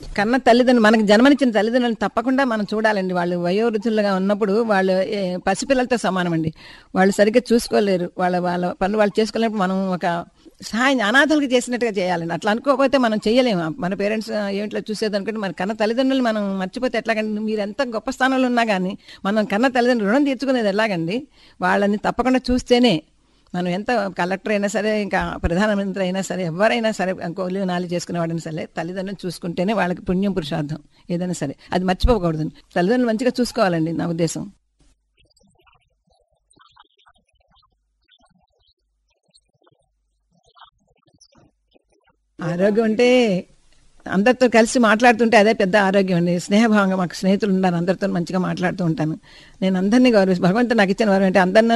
కన్న తల్లిదండ్రులు మనకి జన్మనిచ్చిన తల్లిదండ్రులను తప్పకుండా మనం చూడాలండి వాళ్ళు వయోవృద్ధులుగా ఉన్నప్పుడు వాళ్ళు ఏ, పసిపిల్లలతో సమానం అండి వాళ్ళు సరిగ్గా చూసుకోలేరు వాళ్ళ వాళ్ళ పనులు వాళ్ళు చేసుకోలేనప్పుడు మనం ఒక సహాయం అనాథాలకు చేసినట్టుగా చేయాలండి అట్లా అనుకోకపోతే మనం చేయలేము మన పేరెంట్స్ ఏమిట్లో చూసేది అనుకుంటే మన కన్న తల్లిదండ్రులు మనం మర్చిపోతే ఎట్లాగండి మీరు ఎంత గొప్ప స్థానంలో ఉన్నా కానీ మనం కన్న తల్లిదండ్రులు రుణం తీర్చుకునేది ఎలాగండి వాళ్ళని తప్పకుండా చూస్తేనే మనం ఎంత కలెక్టర్ అయినా సరే ఇంకా ప్రధానమంత్రి అయినా సరే ఎవరైనా సరే కోళ్ళు నాలి చేసుకునేవాడైనా సరే తల్లిదండ్రులు చూసుకుంటేనే వాళ్ళకి పుణ్యం పురుషార్థం ఏదైనా సరే అది మర్చిపోకూడదు తల్లిదండ్రులు మంచిగా చూసుకోవాలండి నా ఉద్దేశం ఆరోగ్యం అంటే అందరితో కలిసి మాట్లాడుతుంటే అదే పెద్ద ఆరోగ్యం అండి స్నేహభావంగా మాకు స్నేహితులు ఉన్నారు అందరితో మంచిగా మాట్లాడుతూ ఉంటాను నేను అందరినీ గౌరవిస్తాను భగవంతుడు నాకు ఇచ్చిన వారు అంటే అందరిని